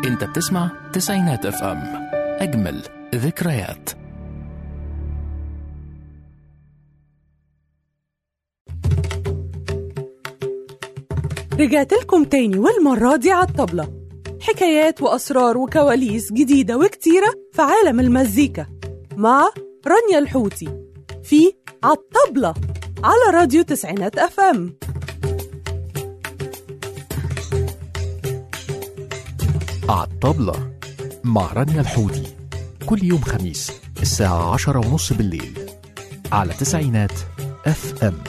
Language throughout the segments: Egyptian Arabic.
انت بتسمع تسعينات اف ام اجمل ذكريات رجعت لكم تاني والمرة دي على الطبلة حكايات وأسرار وكواليس جديدة وكتيرة في عالم المزيكا مع رانيا الحوتي في عالطبلة على راديو تسعينات أف أم عالطبلة مع رانيا الحوتي كل يوم خميس الساعة عشرة ونص بالليل على تسعينات اف ام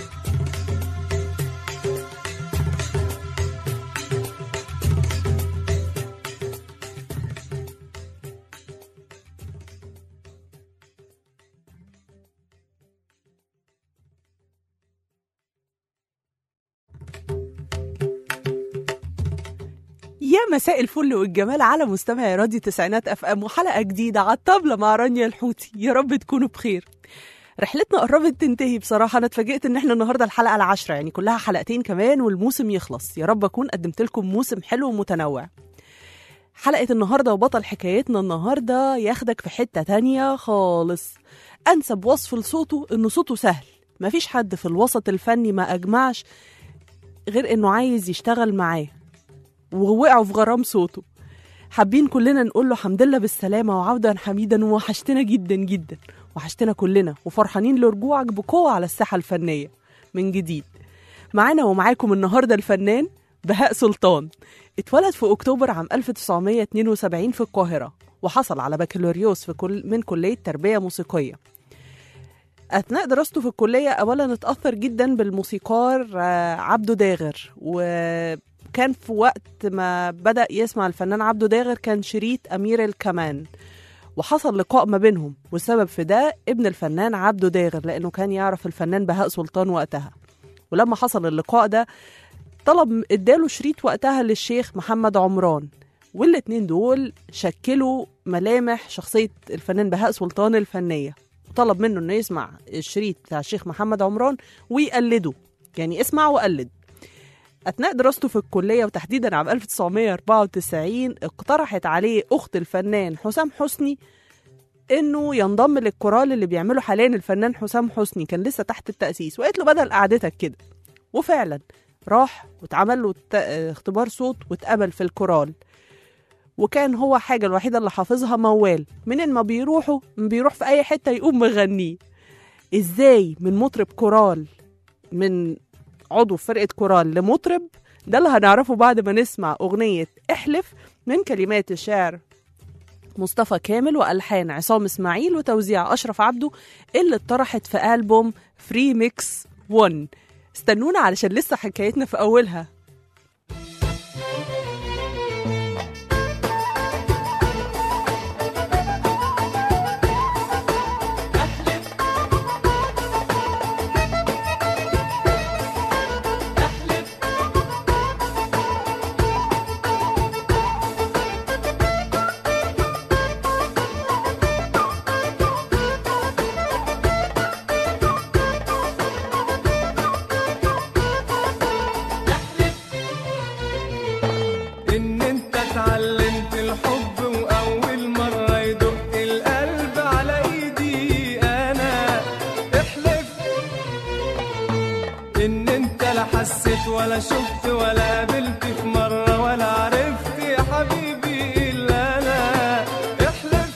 يا مساء الفل والجمال على مستمعي راديو تسعينات اف ام وحلقه جديده على الطبله مع رانيا الحوتي يا رب تكونوا بخير رحلتنا قربت تنتهي بصراحة أنا اتفاجئت إن إحنا النهاردة الحلقة العاشرة يعني كلها حلقتين كمان والموسم يخلص يا رب أكون قدمت لكم موسم حلو ومتنوع حلقة النهاردة وبطل حكايتنا النهاردة ياخدك في حتة تانية خالص أنسب وصف لصوته إنه صوته سهل مفيش حد في الوسط الفني ما أجمعش غير إنه عايز يشتغل معاه ووقعوا في غرام صوته حابين كلنا نقول له حمد لله بالسلامة وعودا حميدا ووحشتنا جدا جدا وحشتنا كلنا وفرحانين لرجوعك بقوة على الساحة الفنية من جديد معانا ومعاكم النهاردة الفنان بهاء سلطان اتولد في أكتوبر عام 1972 في القاهرة وحصل على بكالوريوس في كل من كلية تربية موسيقية أثناء دراسته في الكلية أولا اتأثر جدا بالموسيقار آه، عبده داغر وكان في وقت ما بدأ يسمع الفنان عبده داغر كان شريط أمير الكمان وحصل لقاء ما بينهم والسبب في ده ابن الفنان عبده داغر لأنه كان يعرف الفنان بهاء سلطان وقتها ولما حصل اللقاء ده طلب اداله شريط وقتها للشيخ محمد عمران والاتنين دول شكلوا ملامح شخصية الفنان بهاء سلطان الفنية وطلب منه انه يسمع الشريط بتاع الشيخ محمد عمران ويقلده يعني اسمع وقلد أثناء دراسته في الكلية وتحديدا عام 1994 اقترحت عليه أخت الفنان حسام حسني إنه ينضم للكورال اللي بيعمله حاليا الفنان حسام حسني كان لسه تحت التأسيس وقالت له بدل قعدتك كده وفعلا راح واتعمل له الت- اختبار صوت واتقبل في الكورال وكان هو حاجة الوحيدة اللي حافظها موال منين ما بيروحوا بيروح في أي حتة يقوم مغنيه إزاي من مطرب كورال من عضو في فرقة كورال لمطرب ده اللي هنعرفه بعد ما نسمع أغنية احلف من كلمات الشاعر مصطفى كامل وألحان عصام إسماعيل وتوزيع أشرف عبده اللي اتطرحت في ألبوم فري ميكس 1 استنونا علشان لسه حكايتنا في أولها ان انت اتعلمت الحب واول مرة يدق القلب على ايدي انا احلف ان انت لا حسيت ولا شفت ولا قابلت في مرة ولا عرفت يا حبيبي الا انا احلف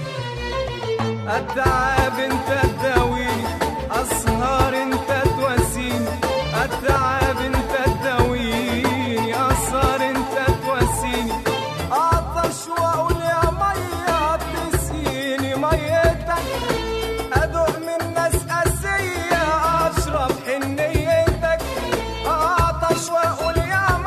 التعب انت تداويني اسهر انت تواسيني التعب انت تداويني اسهر انت تواسيني اعطش واقول يا ميه تسقيني ميتك ادوق من ناس قاسيه اشرب حنيتك اعطش واقول يا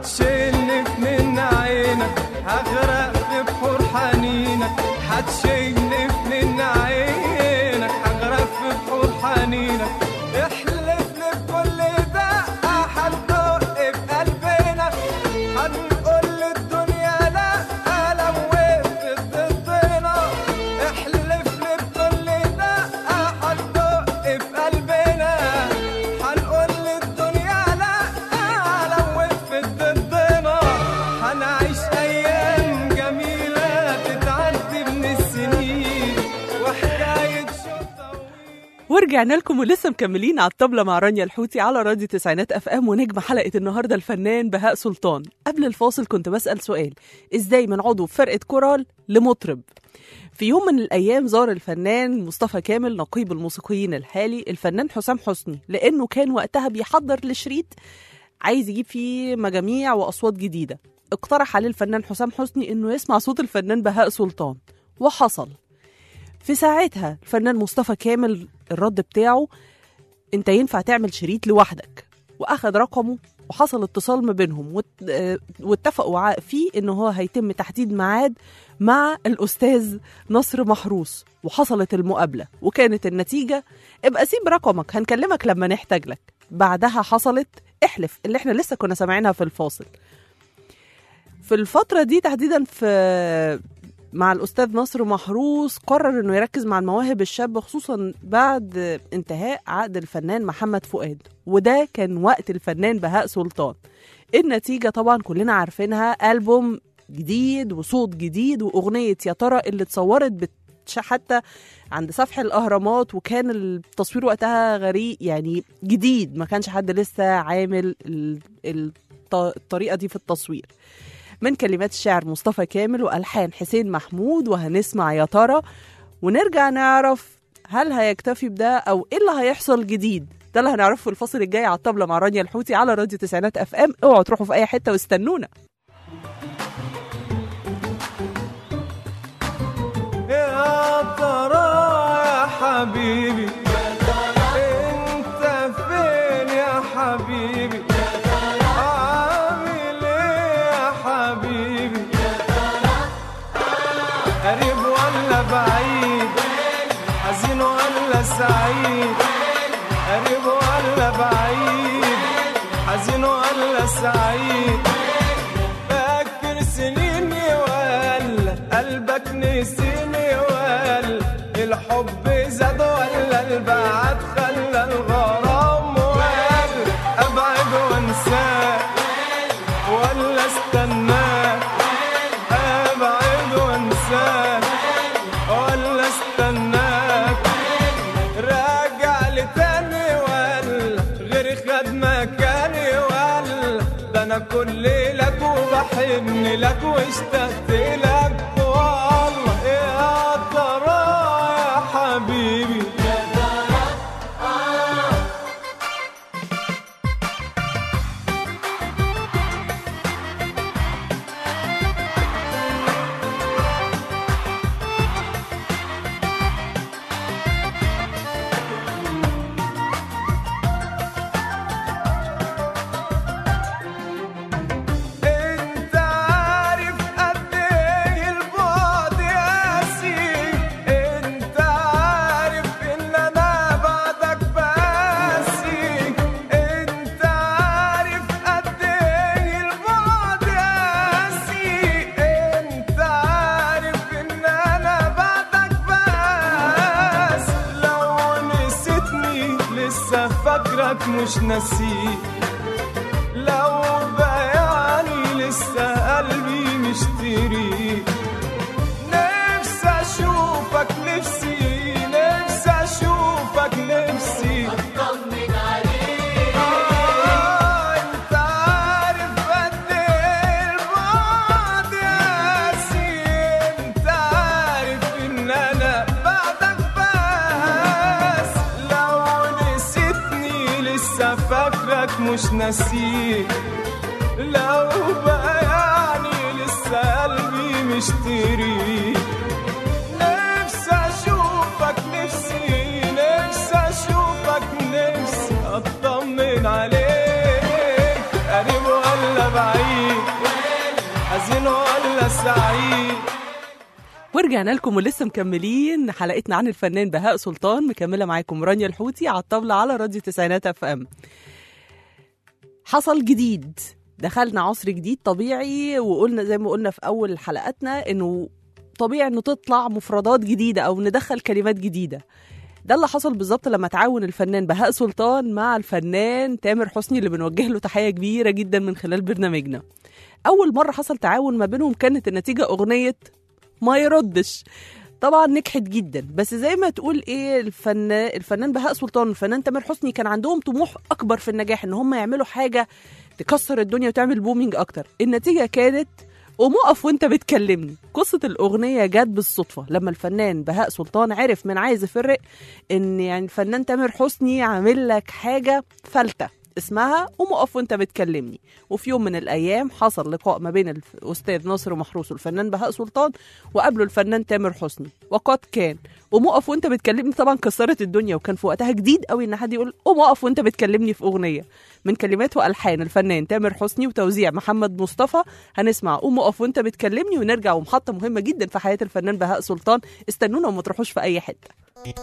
هتشيلني في من عينك هغرق في بحور حنينك هتشيلني في من عينك هغرق في بحور حنينك احلف لي بكل دقة هندق بقلبنا هنقول للدنيا لا لو وقفت ضدنا احلف لي بكل دقة هندق بقلبنا هنقول للدنيا لا لو وقفت ضدنا هنعيش ايام جميلة تتعدي من السنين وحكاية شوق طويل ورجعنا لكم ولسه مكملين على الطبلة مع رانيا الحوتي على راديو تسعينات اف ام ونجم حلقة النهاردة الفنان بهاء سلطان قبل الفاصل كنت بسأل سؤال ازاي من عضو في فرقة كورال لمطرب في يوم من الأيام زار الفنان مصطفى كامل نقيب الموسيقيين الحالي الفنان حسام حسني لأنه كان وقتها بيحضر لشريط عايز يجيب فيه مجاميع وأصوات جديدة اقترح عليه الفنان حسام حسني إنه يسمع صوت الفنان بهاء سلطان وحصل في ساعتها الفنان مصطفى كامل الرد بتاعه انت ينفع تعمل شريط لوحدك واخد رقمه وحصل اتصال ما بينهم وات- آه، واتفقوا ع- فيه ان هو هيتم تحديد ميعاد مع الاستاذ نصر محروس وحصلت المقابله وكانت النتيجه ابقى سيب رقمك هنكلمك لما نحتاج لك بعدها حصلت احلف اللي احنا لسه كنا سامعينها في الفاصل في الفترة دي تحديدا في مع الأستاذ نصر محروس قرر إنه يركز مع المواهب الشابة خصوصا بعد انتهاء عقد الفنان محمد فؤاد وده كان وقت الفنان بهاء سلطان النتيجة طبعا كلنا عارفينها ألبوم جديد وصوت جديد وأغنية يا ترى اللي اتصورت بتش حتى عند سفح الأهرامات وكان التصوير وقتها غريب يعني جديد ما كانش حد لسه عامل ال- الط- الطريقة دي في التصوير من كلمات الشاعر مصطفى كامل والحان حسين محمود وهنسمع يا ترى ونرجع نعرف هل هيكتفي بده او ايه اللي هيحصل جديد ده اللي هنعرفه في الفصل الجاي على الطبله مع رانيا الحوتي على راديو تسعينات اف ام اوعوا تروحوا في اي حته واستنونا يا ترى يا حبيبي انت فين يا حبيبي عامل ايه يا حبيبي قريب ولا بعيد حزين ولا سعيد قريب ولا بعيد حزين ولا سعيد فاكر سنيني ولا قلبك نسيني ولا الحب زاد ولا البعد خلى الغرام ولا ابعد وانساك ولا استناك ابعد وانساك ولا استناك راجع لتاني ولا غير خد مكاني ولا ده انا كل لك وبحن لك واشتقت لك والله يا ترى يا حبيبي انت عارف قد ايه البعد قاسي انت عارف ان انا بعدك باسي انت عارف قد ايه البعد قاسي انت عارف ان انا بعدك بس لو نسيتني لسه فاكرك مش ناسيك لو بيعني لسه قلبي مشتري نفسي اشوفك نفسي نفسي اشوفك نفسي اطمن عليك آه انت عارف قد ايه البعد قاسي انت عارف ان انا بعدك بس لو نسيتني لسه فاكرك مش ناسيك لو بيعني لسه قلبي مشتري نفسي اشوفك نفسي نفسي اشوفك نفسي اطمن عليك قريب ولا بعيد ورجعنا لكم ولسه مكملين حلقتنا عن الفنان بهاء سلطان مكمله معاكم رانيا الحوتي على الطاوله على راديو تسعينات اف ام حصل جديد دخلنا عصر جديد طبيعي وقلنا زي ما قلنا في اول حلقاتنا انه طبيعي انه تطلع مفردات جديده او ندخل كلمات جديده ده اللي حصل بالظبط لما تعاون الفنان بهاء سلطان مع الفنان تامر حسني اللي بنوجه له تحيه كبيره جدا من خلال برنامجنا اول مره حصل تعاون ما بينهم كانت النتيجه اغنيه ما يردش طبعا نجحت جدا بس زي ما تقول ايه الفنان الفنان بهاء سلطان والفنان تامر حسني كان عندهم طموح اكبر في النجاح ان هم يعملوا حاجه تكسر الدنيا وتعمل بومينج اكتر النتيجه كانت قوم اقف وانت بتكلمني قصة الأغنية جت بالصدفة لما الفنان بهاء سلطان عرف من عازف الرق إن يعني الفنان تامر حسني عامل لك حاجة فلتة اسمها قوم اقف وانت بتكلمني وفي يوم من الايام حصل لقاء ما بين الاستاذ ناصر محروس والفنان بهاء سلطان وقابله الفنان تامر حسني وقد كان قوم اقف وانت بتكلمني طبعا كسرت الدنيا وكان في وقتها جديد قوي ان حد يقول قوم اقف وانت بتكلمني في اغنيه من كلمات والحان الفنان تامر حسني وتوزيع محمد مصطفى هنسمع قوم اقف وانت بتكلمني ونرجع ومحطه مهمه جدا في حياه الفنان بهاء سلطان استنونا وما تروحوش في اي حته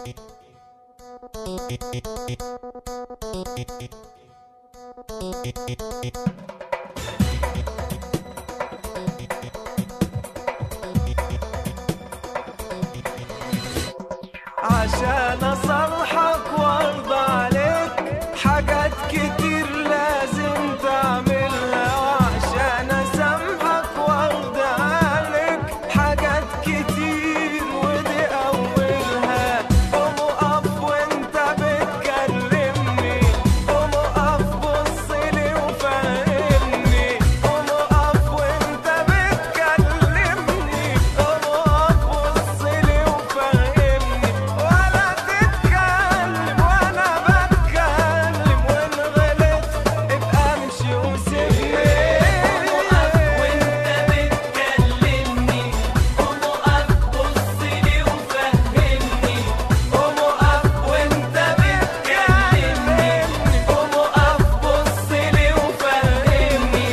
عشان اصلحك وارضى عليك حاجات كتير لازم تعملها وعشان اسامحك وارضى عليك حاجات كتير ودي اولها قوم اقف وانت بتكلمني قوم اقف بصلي وفهمني قوم اقف وانت بتكلمني قوم اقف بصلي وفهمني ولا تتكلم وانا بتكلم وان غلطت ابقى امشي وسيبني قوم اقف وانت بتكلمني قوم اقف بصلي وفهمني قوم اقف وانت بتكلمني قوم اقف بصلي وفهمني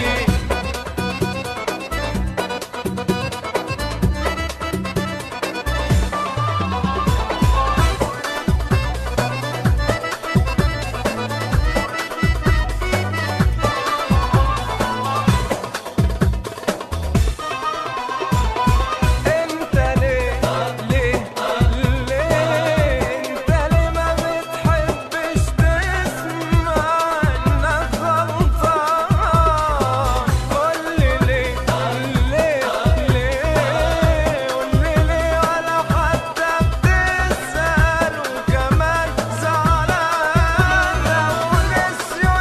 انت ليه ليه ليه انت ليه ما بتحبش تسمع انك غلطان قولي ليه ليه ليه قولي ليه ولا حتى بتسأل وكمان زعلان لو نسيوا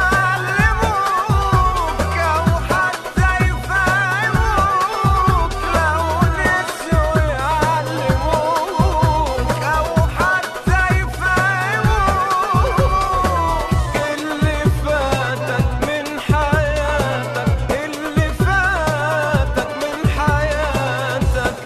يعلموك او حتى يفهموك لو نسيوا يعلموك او حتى يفهموك اللي فاتك من حياتك اللي فاتك من حياتك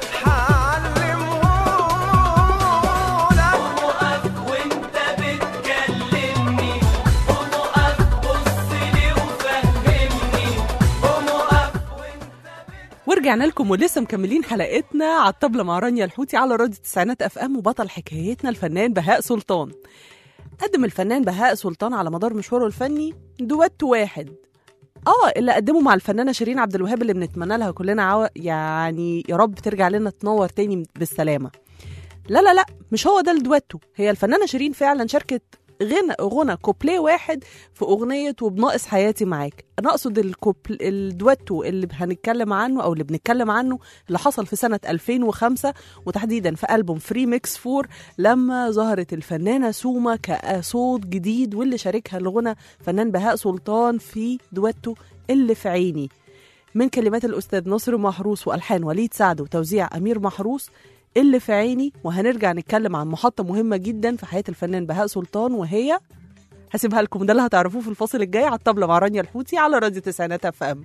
حعلمهولك قوم اقف وانت بتكلمني قوم اقف بصلي وفهمني قوم اقف وانت ورجعنا لكم ولسه مكملين حلقتنا على الطبلة مع رانيا الحوتي على راديو تسعينات اف ام وبطل حكايتنا الفنان بهاء سلطان قدم الفنان بهاء سلطان على مدار مشواره الفني دويت واحد اه اللي قدمه مع الفنانه شيرين عبد الوهاب اللي بنتمنى لها كلنا عو... يعني يا رب ترجع لنا تنور تاني بالسلامه لا لا لا مش هو ده الدويتو هي الفنانه شيرين فعلا شاركت غنى غنى كوبليه واحد في اغنيه وبناقص حياتي معاك انا اقصد الكوبل الدويتو اللي هنتكلم عنه او اللي بنتكلم عنه اللي حصل في سنه 2005 وتحديدا في البوم فري ميكس 4 لما ظهرت الفنانه سوما كصوت جديد واللي شاركها الغنى فنان بهاء سلطان في دويتو اللي في عيني من كلمات الاستاذ ناصر محروس والحان وليد سعد وتوزيع امير محروس اللي في عيني وهنرجع نتكلم عن محطه مهمه جدا في حياه الفنان بهاء سلطان وهي هسيبها لكم ده اللي هتعرفوه في الفاصل الجاي على الطبله مع رانيا الحوتي على راديو تسعينات اف ام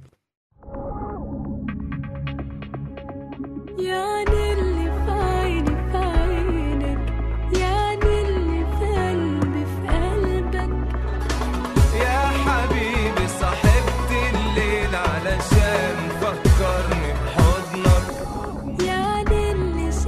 يعني اللي في عيني في عينك يعني اللي في قلبي في قلبك يا حبيبي صاحبت الليل علشان فكرني بحضنك يعني اللي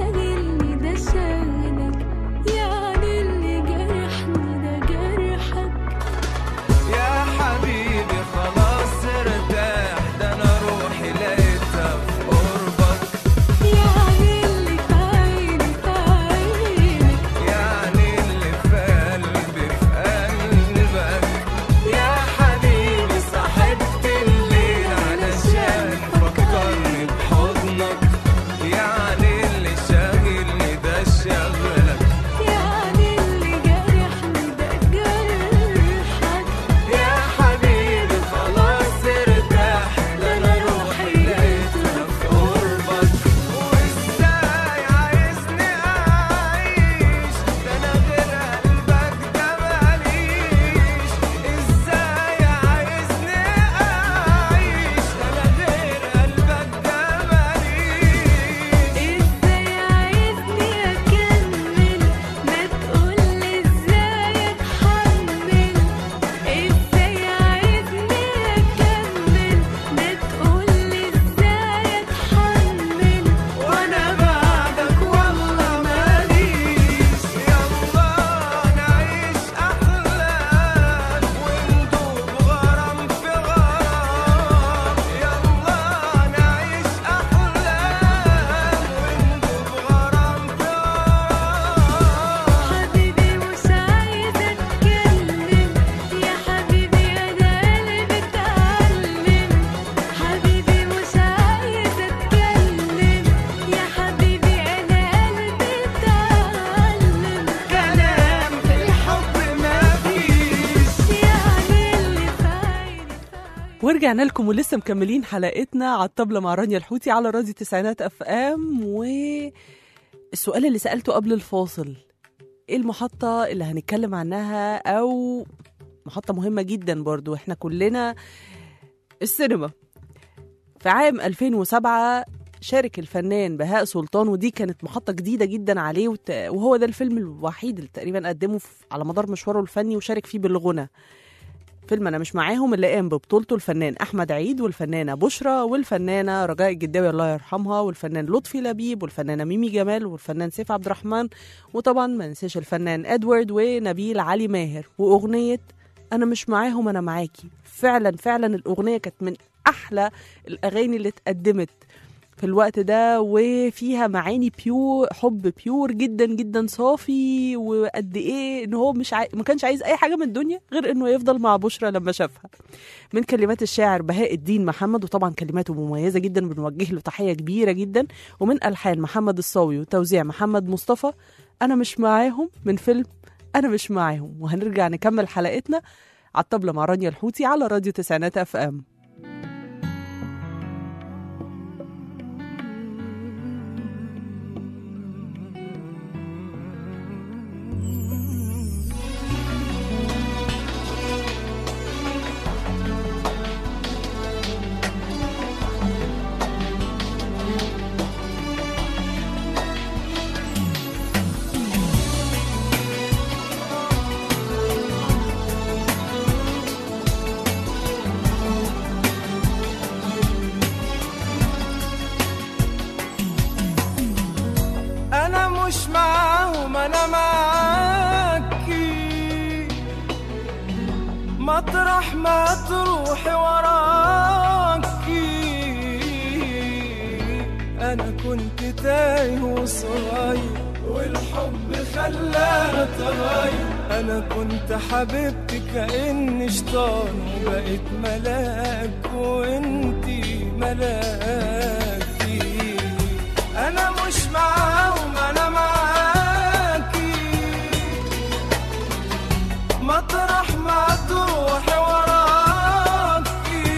ورجعنا لكم ولسه مكملين حلقتنا على الطبلة مع رانيا الحوتي على راديو تسعينات اف ام والسؤال اللي سألته قبل الفاصل ايه المحطة اللي هنتكلم عنها او محطة مهمة جدا برضو احنا كلنا السينما في عام 2007 شارك الفنان بهاء سلطان ودي كانت محطة جديدة جدا عليه وت- وهو ده الفيلم الوحيد اللي تقريبا قدمه في- على مدار مشواره الفني وشارك فيه بالغنى فيلم انا مش معاهم اللي قام ببطولته الفنان احمد عيد والفنانه بشرى والفنانه رجاء الجداوي الله يرحمها والفنان لطفي لبيب والفنانه ميمي جمال والفنان سيف عبد الرحمن وطبعا ما ننساش الفنان ادوارد ونبيل علي ماهر واغنيه انا مش معاهم انا معاكي فعلا فعلا الاغنيه كانت من احلى الاغاني اللي اتقدمت في الوقت ده وفيها معاني بيور حب بيور جدا جدا صافي وقد ايه ان هو مش عاي... ما كانش عايز اي حاجه من الدنيا غير انه يفضل مع بشرى لما شافها من كلمات الشاعر بهاء الدين محمد وطبعا كلماته مميزه جدا بنوجه له تحيه كبيره جدا ومن الحان محمد الصاوي وتوزيع محمد مصطفى انا مش معاهم من فيلم انا مش معاهم وهنرجع نكمل حلقتنا على الطبله مع رانيا الحوتي على راديو تسعينات اف ام انا مش معاهم انا معاكي مطرح ما تروحي وراكي انا كنت تايه وصغير والحب خلاني اتغير انا كنت حبيبتي كاني شيطان وبقيت ملاك وانتي ملاكي انا مش معاهم انا معاكي مطرح ما تروحي وراكي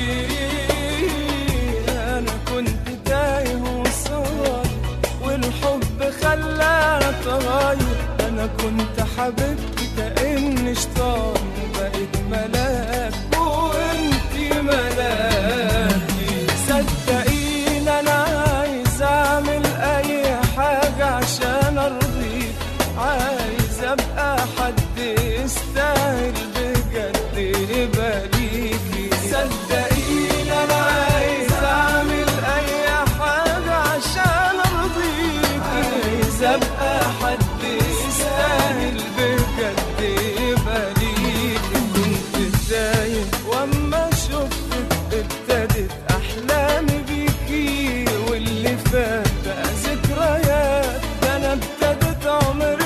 انا كنت تايه وصغير والحب خلاني اتغير انا كنت حبيبتي كاني شيطان وبقيت ملاك وانتي ملاكي صدقيني انا عايز اعمل اي حاجه عشان ارضيك عايز ابقى حد يستاهل بجد يبقى ليكي صدقيني انا عايز اعمل اي حاجه عشان ارضيك عايز ابقى حد يستاهل بجد يبقى ليكي كنت تايه واما شفتك ابتدت احلامي بيكي واللي فات بقى ذكريات ده انا ابتدت عمري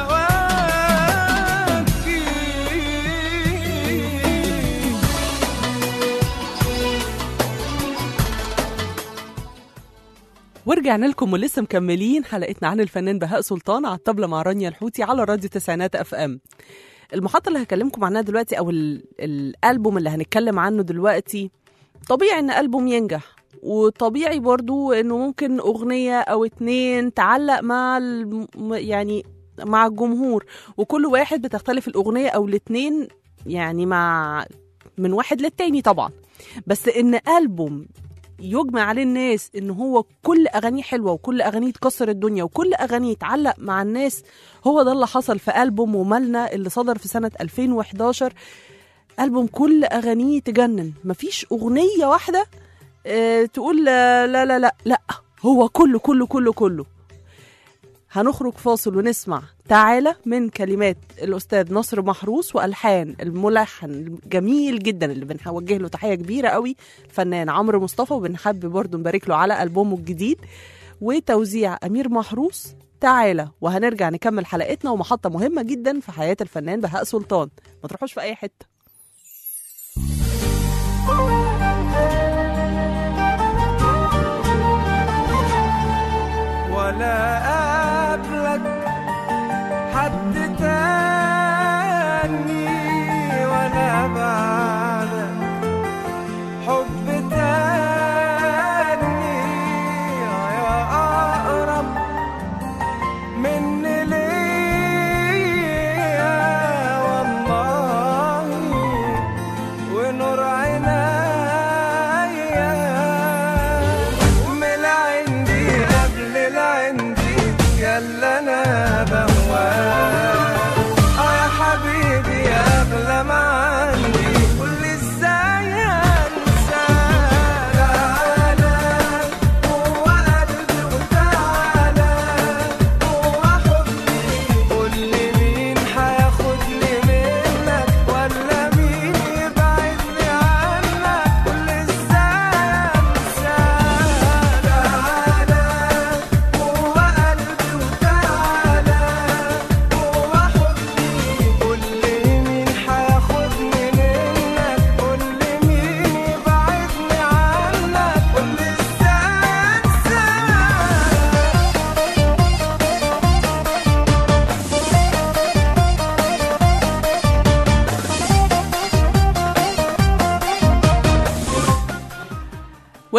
بهواكي ورجعنا لكم ولسه مكملين حلقتنا عن الفنان بهاء سلطان على الطبلة مع رانيا الحوتي على راديو تسعينات اف ام المحطة اللي هكلمكم عنها دلوقتي او ال- الالبوم اللي هنتكلم عنه دلوقتي طبيعي ان البوم ينجح وطبيعي برضو انه ممكن اغنية او اتنين تعلق مع الم... يعني مع الجمهور وكل واحد بتختلف الاغنية او الاتنين يعني مع من واحد للتاني طبعا بس ان البوم يجمع عليه الناس ان هو كل اغانيه حلوه وكل اغانيه تكسر الدنيا وكل اغانيه تعلق مع الناس هو ده اللي حصل في البوم ومالنا اللي صدر في سنه 2011 البوم كل اغانيه تجنن مفيش اغنيه واحده اه تقول لا لا لا لا, لا. هو كله كله كله كله هنخرج فاصل ونسمع تعالى من كلمات الأستاذ نصر محروس وألحان الملحن الجميل جدا اللي بنوجه له تحية كبيرة قوي الفنان عمرو مصطفى وبنحب برضه نبارك له على ألبومه الجديد وتوزيع أمير محروس تعالى وهنرجع نكمل حلقتنا ومحطة مهمة جدا في حياة الفنان بهاء سلطان ما تروحوش في أي حتة ولا قابلك حد تاني ولا بعدك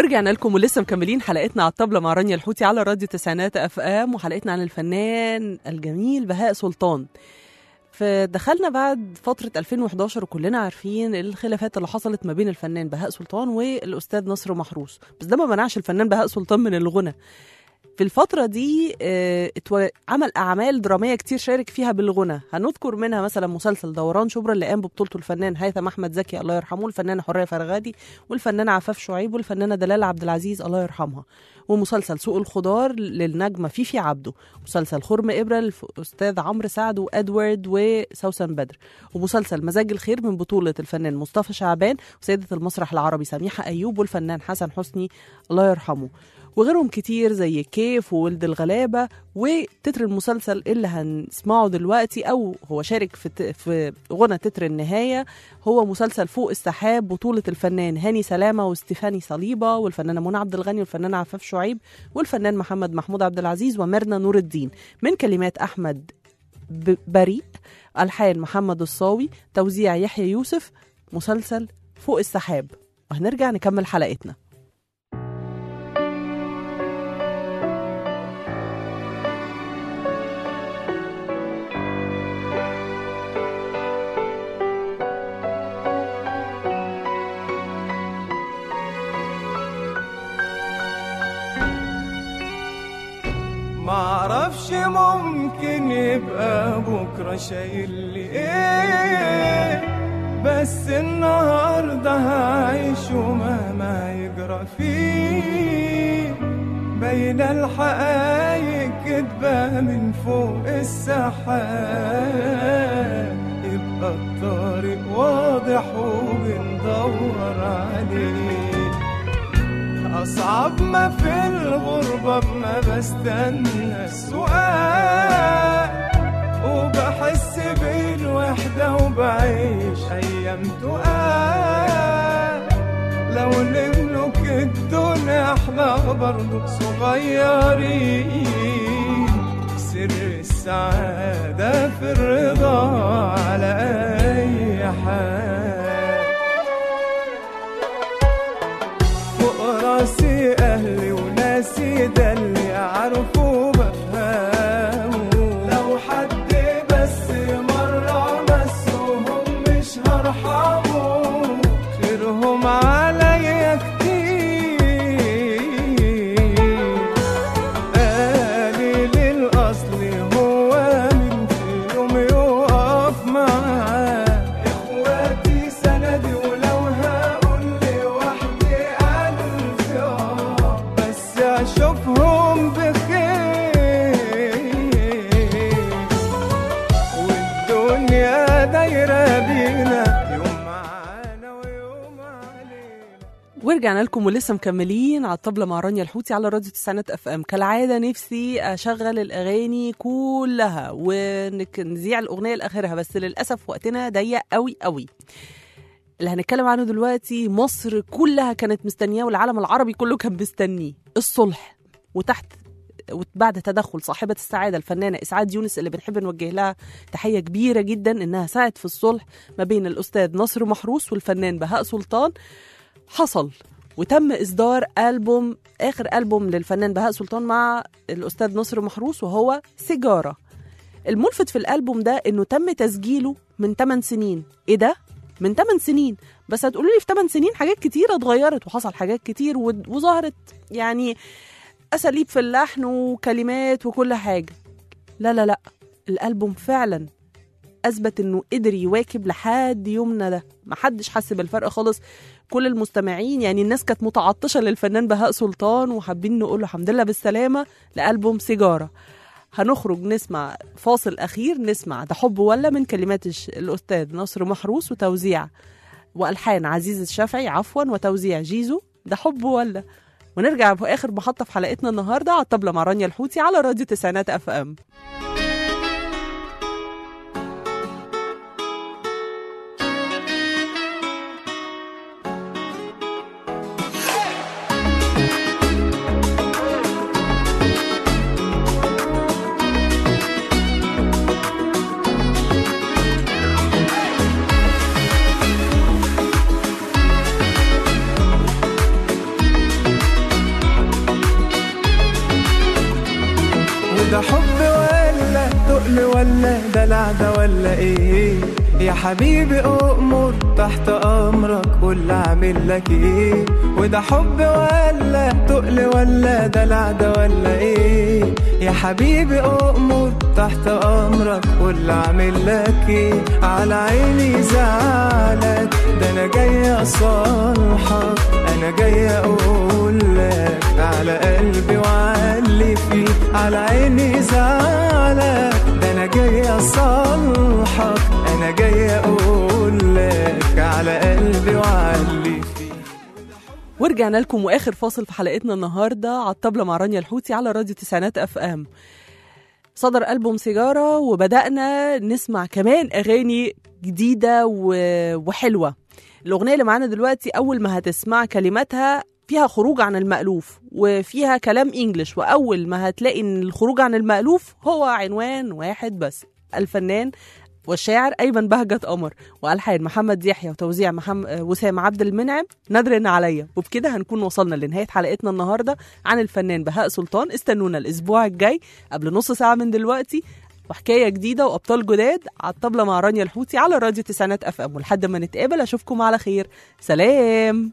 ورجعنا لكم ولسه مكملين حلقتنا على الطبلة مع رانيا الحوتي على راديو تسعينات اف ام وحلقتنا عن الفنان الجميل بهاء سلطان فدخلنا بعد فترة 2011 وكلنا عارفين الخلافات اللي حصلت ما بين الفنان بهاء سلطان والأستاذ نصر محروس بس ده ما منعش الفنان بهاء سلطان من الغنى في الفترة دي آه، اتو- عمل أعمال درامية كتير شارك فيها بالغنى هنذكر منها مثلا مسلسل دوران شبرا اللي قام ببطولته الفنان هيثم أحمد زكي الله يرحمه الفنانة حورية فرغادي والفنانة عفاف شعيب والفنانة دلال عبد العزيز الله يرحمها ومسلسل سوق الخضار للنجمة فيفي عبده مسلسل خرم إبرة للأستاذ عمرو سعد وأدوارد وسوسن بدر ومسلسل مزاج الخير من بطولة الفنان مصطفى شعبان وسيدة المسرح العربي سميحة أيوب والفنان حسن حسني الله يرحمه وغيرهم كتير زي كيف وولد الغلابة وتتر المسلسل اللي هنسمعه دلوقتي أو هو شارك في, ت- في غنى تتر النهاية هو مسلسل فوق السحاب بطولة الفنان هاني سلامة وستيفاني صليبة والفنانة منى عبد الغني والفنان عفاف شعيب والفنان محمد محمود عبد العزيز وميرنا نور الدين من كلمات أحمد ب- بريء ألحان محمد الصاوي توزيع يحيى يوسف مسلسل فوق السحاب وهنرجع نكمل حلقتنا معرفش ممكن يبقى بكرة شايل لي ايه بس النهاردة هعيش ومهما يجرى فيه بين الحقايق كدبة من فوق السحاب يبقى الطريق واضح وبندور عليه أصعب ما في الغربة ما بستنى السؤال وبحس بالوحدة وبعيش أيام تقال لو نملك الدنيا احنا برضو صغيرين سر السعادة في الرضا على أي حال فوق راسي اهلي وناسي ده اللي اعرفه بفهمه لو حد بس مرة مسهم مش هرحمه خيرهم عليا كتير قالي للأصل هو من في يوم يقف معاه إخواتي سندي ولو هقول لوحدي ألف آه بس أشوفهم بخير والدنيا دايرة بينا يوم معانا ويوم علينا ورجعنا لكم ولسه مكملين على الطبلة مع رانيا الحوتي على راديو تسعينات اف ام كالعادة نفسي اشغل الاغاني كلها ونذيع الاغنية لاخرها بس للاسف وقتنا ضيق قوي قوي اللي هنتكلم عنه دلوقتي مصر كلها كانت مستنياه والعالم العربي كله كان مستنيه الصلح وتحت وبعد تدخل صاحبة السعادة الفنانة إسعاد يونس اللي بنحب نوجه لها تحية كبيرة جدا إنها ساعدت في الصلح ما بين الأستاذ نصر محروس والفنان بهاء سلطان حصل وتم إصدار ألبوم آخر ألبوم للفنان بهاء سلطان مع الأستاذ نصر محروس وهو سيجارة الملفت في الألبوم ده إنه تم تسجيله من 8 سنين إيه ده؟ من 8 سنين بس هتقولوا لي في 8 سنين حاجات كتيرة اتغيرت وحصل حاجات كتير و- وظهرت يعني أساليب في اللحن وكلمات وكل حاجة لا لا لا الألبوم فعلا أثبت إنه قدر يواكب لحد يومنا ده محدش حس بالفرق خالص كل المستمعين يعني الناس كانت متعطشة للفنان بهاء سلطان وحابين نقول له الحمد لله بالسلامة لألبوم سيجارة هنخرج نسمع فاصل أخير نسمع ده حب ولا من كلمات الش- الأستاذ نصر محروس وتوزيع وألحان عزيز الشافعي عفوا وتوزيع جيزو ده حب ولا ونرجع في آخر محطة في حلقتنا النهاردة على الطبلة مع رانيا الحوتي على راديو تسعينات أف أم Thank دلع ده ولا ايه يا حبيبي أؤمر تحت أمرك قول أعمل لك إيه وده حب ولا تقل ولا دلع ده ولا إيه يا حبيبي أؤمر تحت أمرك قول أعمل لك إيه على عيني زعلك ده أنا جاي أصالحك أنا جاي أقول لك على قلبي وعلي فيه على عيني زعلك ده أنا جاي أصالحك أنا جاي أقول لك على قلبي وعلي فيه ورجعنا لكم واخر فاصل في حلقتنا النهارده على الطبله مع رانيا الحوتي على راديو تسعينات اف ام صدر ألبوم سيجارة وبدأنا نسمع كمان أغاني جديدة و- وحلوة الأغنية اللي معانا دلوقتي أول ما هتسمع كلماتها فيها خروج عن المألوف وفيها كلام إنجليش وأول ما هتلاقي إن الخروج عن المألوف هو عنوان واحد بس الفنان والشاعر أيمن بهجت قمر وألحان محمد يحيى وتوزيع محمد وسام عبد المنعم نادر عليا وبكده هنكون وصلنا لنهاية حلقتنا النهاردة عن الفنان بهاء سلطان استنونا الأسبوع الجاي قبل نص ساعة من دلوقتي وحكاية جديدة وأبطال جداد على الطبلة مع رانيا الحوتي على راديو تسعينات أف أم ولحد ما نتقابل أشوفكم على خير سلام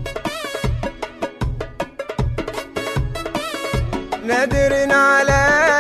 نادر على